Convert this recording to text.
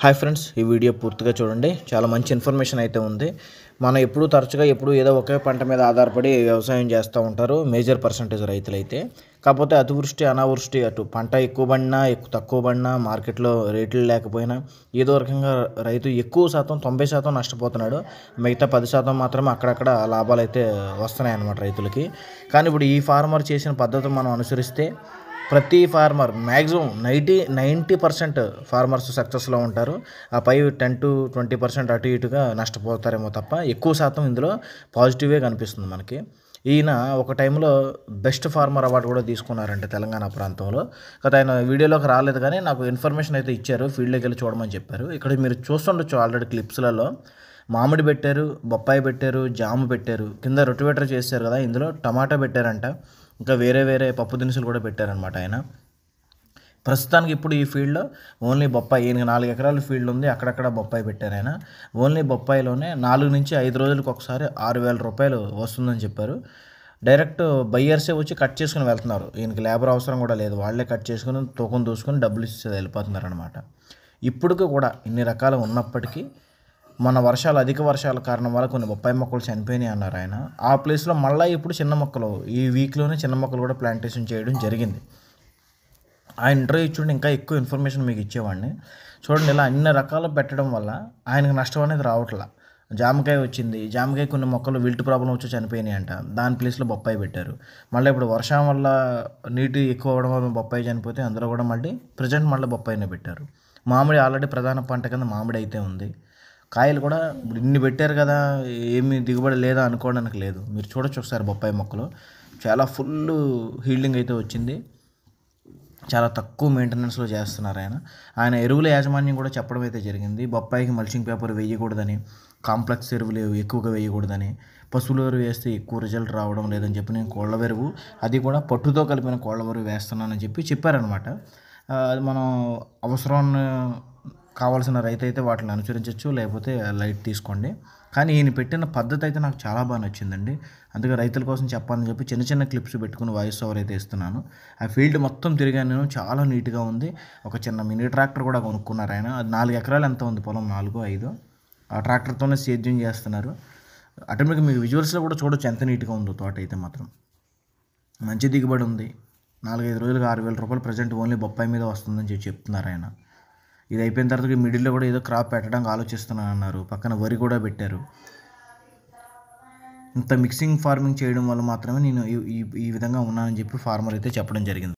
hi friends ఈ video పూర్తిగా చూడండి చాలా మంచి ఇన్ఫర్మేషన్ అయితే ఉంది మనం ఎప్పుడు తరచుగా ఎప్పుడు ఏదో ఒకే పంట మీద ఆధారపడి వ్యవసాయం చేస్తూ ఉంటారు మేజర్ పర్సంటేజ్ రైతులు అయితే కాకపోతే అతివృష్టి అనావృష్టి అటు పంట ఎక్కువ పడినా ఎక్కువ తక్కువ పడినా మార్కెట్లో రేట్లు లేకపోయినా ఏదో రకంగా రైతు ఎక్కువ శాతం తొంభై శాతం నష్టపోతున్నాడు మిగతా పది శాతం మాత్రమే అక్కడక్కడ లాభాలు అయితే వస్తున్నాయి అన్నమాట రైతులకి కానీ ఇప్పుడు ఈ ఫార్మర్ చేసిన పద్ధతి మనం అనుసరిస్తే ప్రతి farmer maximum ninety ninety percent farmers సక్సెస్లో ఉంటారు ఆ పై టెన్ టు ట్వంటీ పర్సెంట్ అటు ఇటుగా నష్టపోతారేమో తప్ప ఎక్కువ శాతం ఇందులో పాజిటివే కనిపిస్తుంది మనకి ఈయన ఒక టైంలో బెస్ట్ ఫార్మర్ అవార్డు కూడా తీసుకున్నారంటే తెలంగాణ ప్రాంతంలో గత ఆయన వీడియోలోకి రాలేదు కానీ నాకు ఇన్ఫర్మేషన్ అయితే ఇచ్చారు ఫీల్డ్లోకి వెళ్ళి చూడమని చెప్పారు ఇక్కడ మీరు చూస్తుండొచ్చు ఆల్రెడీ క్లిప్స్లలో మామిడి పెట్టారు బొప్పాయి పెట్టారు జాము పెట్టారు కింద రొటివేటర్ చేశారు కదా ఇందులో టమాటా పెట్టారంట ఇంకా వేరే వేరే పప్పు దినుసులు కూడా పెట్టారనమాట ఆయన ప్రస్తుతానికి ఇప్పుడు ఈ ఫీల్డ్లో ఓన్లీ బొప్పాయి ఈయనకి నాలుగు ఎకరాల ఫీల్డ్ ఉంది అక్కడక్కడ బొప్పాయి పెట్టారు ఆయన ఓన్లీ బొప్పాయిలోనే నాలుగు నుంచి ఐదు రోజులకు ఒకసారి ఆరు వేల రూపాయలు వస్తుందని చెప్పారు డైరెక్ట్ బయ్యర్సే వచ్చి కట్ చేసుకుని వెళ్తున్నారు ఈయనకి లేబర్ అవసరం కూడా లేదు వాళ్ళే కట్ చేసుకుని తూకం దూసుకొని డబ్బులు ఇచ్చి వెళ్ళిపోతున్నారు అనమాట ఇప్పటికి కూడా ఇన్ని రకాలు ఉన్నప్పటికీ మన వర్షాలు అధిక వర్షాల కారణం వల్ల కొన్ని బొప్పాయి మొక్కలు చనిపోయినాయి అన్నారు ఆయన ఆ ప్లేస్లో మళ్ళీ ఇప్పుడు చిన్న మొక్కలు ఈ వీక్లోనే చిన్న మొక్కలు కూడా ప్లాంటేషన్ చేయడం జరిగింది ఆ ఇంటర్వ్యూ చూడండి ఇంకా ఎక్కువ ఇన్ఫర్మేషన్ మీకు ఇచ్చేవాడిని చూడండి ఇలా అన్ని రకాలు పెట్టడం వల్ల ఆయనకు నష్టం అనేది రావట్లా జామకాయ వచ్చింది జామకాయ కొన్ని మొక్కలు విల్ట్ ప్రాబ్లం వచ్చి చనిపోయినాయి అంట దాని ప్లేస్లో బొప్పాయి పెట్టారు మళ్ళీ ఇప్పుడు వర్షం వల్ల నీటి ఎక్కువ అవ్వడం వల్ల బొప్పాయి చనిపోతే అందులో కూడా మళ్ళీ ప్రజెంట్ మళ్ళీ బొప్పాయినే పెట్టారు మామిడి ఆల్రెడీ ప్రధాన పంట కింద మామిడి అయితే ఉంది కాయలు కూడా ఇప్పుడు ఇన్ని పెట్టారు కదా ఏమి దిగుబడి లేదా అనుకోవడానికి లేదు మీరు చూడొచ్చు ఒకసారి బొప్పాయి మొక్కలు చాలా ఫుల్ హీల్డింగ్ అయితే వచ్చింది చాలా తక్కువ మెయింటెనెన్స్లో చేస్తున్నారు ఆయన ఆయన ఎరువుల యాజమాన్యం కూడా చెప్పడం అయితే జరిగింది బొప్పాయికి మల్చింగ్ పేపర్ వేయకూడదని కాంప్లెక్స్ ఎరువులు ఎక్కువగా వేయకూడదని పశువుల ఎరువు వేస్తే ఎక్కువ రిజల్ట్ రావడం లేదని చెప్పి నేను కోళ్ళ ఎరువు అది కూడా పట్టుతో కలిపిన కోళ్ళ ఎరువు వేస్తున్నానని చెప్పి చెప్పారనమాట ఆ, అది మనం అవసరం కావాల్సిన రైతు అయితే వాటిని అనుసరించవచ్చు లేకపోతే లైట్ తీసుకోండి కానీ ఈయన పెట్టిన పద్ధతి అయితే నాకు చాలా బాగా నచ్చిందండి అందుకే రైతుల కోసం చెప్పాలని చెప్పి చిన్న చిన్న క్లిప్స్ పెట్టుకుని వాయిస్ ఓవర్ అయితే ఇస్తున్నాను ఆ ఫీల్డ్ మొత్తం తిరిగాను నేను చాలా నీట్గా ఉంది ఒక చిన్న మినీ ట్రాక్టర్ కూడా కొనుక్కున్నారు ఆయన అది నాలుగు ఎకరాలు ఎంత ఉంది పొలం నాలుగు ఐదు ఆ ట్రాక్టర్తోనే సేద్యం చేస్తున్నారు ఆటోమేటిక్గా మీకు విజువల్స్లో కూడా చూడొచ్చు ఎంత నీట్గా ఉందో తోట అయితే మాత్రం మంచి దిగుబడి ఉంది నాలుగైదు రోజులుగా ఆరు వేల రూపాయలు ప్రజెంట్ ఓన్లీ బొప్పాయి మీద వస్తుందని చెప్పి చెప్తున్నారు ఆయన ఇది అయిపోయిన తర్వాత మిడిల్లో కూడా ఏదో క్రాప్ పెట్టడానికి ఆలోచిస్తున్నాను అన్నారు పక్కన వరి కూడా పెట్టారు ఇంత మిక్సింగ్ ఫార్మింగ్ చేయడం వల్ల మాత్రమే నేను ఈ- ఈ ఈ విధంగా ఉన్నానని చెప్పి ఫార్మర్ అయితే చెప్పడం జరిగింది